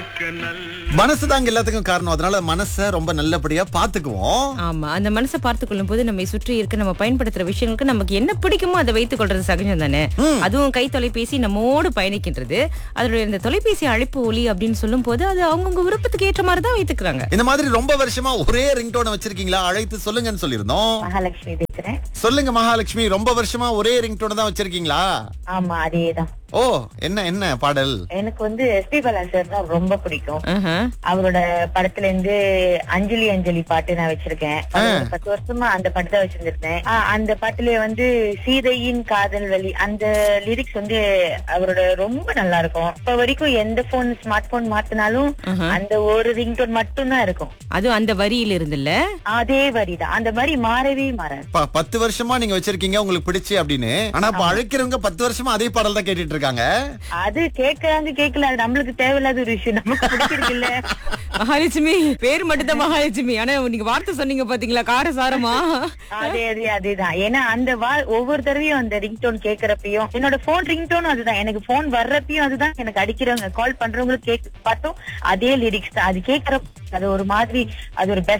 மனசு தாங்க எல்லாத்துக்கும் காரணம் அதனால மனசை ரொம்ப நல்லபடியா பாத்துக்குவோம் ஆமா அந்த மனசை பார்த்து கொள்ளும் போது நம்ம சுற்றி இருக்க நம்ம பயன்படுத்துற விஷயங்களுக்கு நமக்கு என்ன பிடிக்குமோ அதை வைத்துக் கொள்றது சகஜம் தானே அதுவும் கை தொலைபேசி நம்மோடு பயணிக்கின்றது அதனுடைய இந்த தொலைபேசி அழைப்பு ஒலி அப்படின்னு சொல்லும் போது அது அவங்கவுங்க விருப்பத்துக்கு ஏற்ற மாதிரி தான் வைத்துக்கிறாங்க இந்த மாதிரி ரொம்ப வருஷமா ஒரே ரிங்டோனை வச்சிருக்கீங்களா அழைத்து சொல்லுங்கன்னு சொல்லியிருந்தோம் மகாலட்சுமி பேசுறேன் சொல்லுங்க மகாலட்சுமி ரொம்ப வருஷமா ஒரே ரிங்டோனை தான் வச்சிருக்கீங்களா ஆமா அதேதான் ஓ என்ன என்ன பாடல் எனக்கு வந்து எஸ்பி பாலா சார் தான் ரொம்ப பிடிக்கும் ஆஹா. அவரோட படத்துல இருந்து அஞ்சலி அஞ்சலி பாட்டு நான் வச்சிருக்கேன் அது ஒரு பத்து வருஷமா அந்த பாட்டு தான் வச்சிருந்திருந்தேன் ஆ, அந்த பாட்டுல வந்து சீதையின் காதல் வழி அந்த லிரிக்ஸ் வந்து அவரோட ரொம்ப நல்லா இருக்கும் இப்ப வரைக்கும் எந்த போன் ஸ்மார்ட் போன் மாத்தினாலும் அந்த ஒரு ரிங்டோன் மட்டும் தான் இருக்கும் அதுவும் அந்த வரியில இருந்துல்ல அதே வரிதான் அந்த வரி மாறவே மாறாது ப- பத்து வருஷமா நீங்க வச்சிருக்கீங்க உங்களுக்கு பிடிச்சு அப்படின்னு ஆனா இப்ப அழைக்கிறவங்க பத்து வருஷமா அதே பாடல் தான் கேட்டுட்டு இருக்காங்க அது கேட்கறாங்க கேட்கல அது நம்மளுக்கு தேவையில்லாத ஒரு விஷயம் நமக்கு பிடிச்சிருக்கு இல்ல மகாலட்சுமி பேர் மட்டும் தான் மகாலட்சுமி ஆனா நீங்க வார்த்தை சொன்னீங்க பாத்தீங்களா கார சாரமா அதே அதே அதேதான் ஏன்னா அந்த வா ஒவ்வொரு தடவையும் அந்த ரிங்டோன் கேக்குறப்பையும் என்னோட போன் ரிங்டோனும் அதுதான் எனக்கு போன் வர்றப்பையும் அதுதான் எனக்கு அடிக்கிறவங்க கால் பண்றவங்களுக்கு கேக் பார்த்தோம் அதே லிரிக்ஸ் தான் அது கேக்குறப்ப அது ஒரு மாதிரி அது ஒரு பெஸ்ட்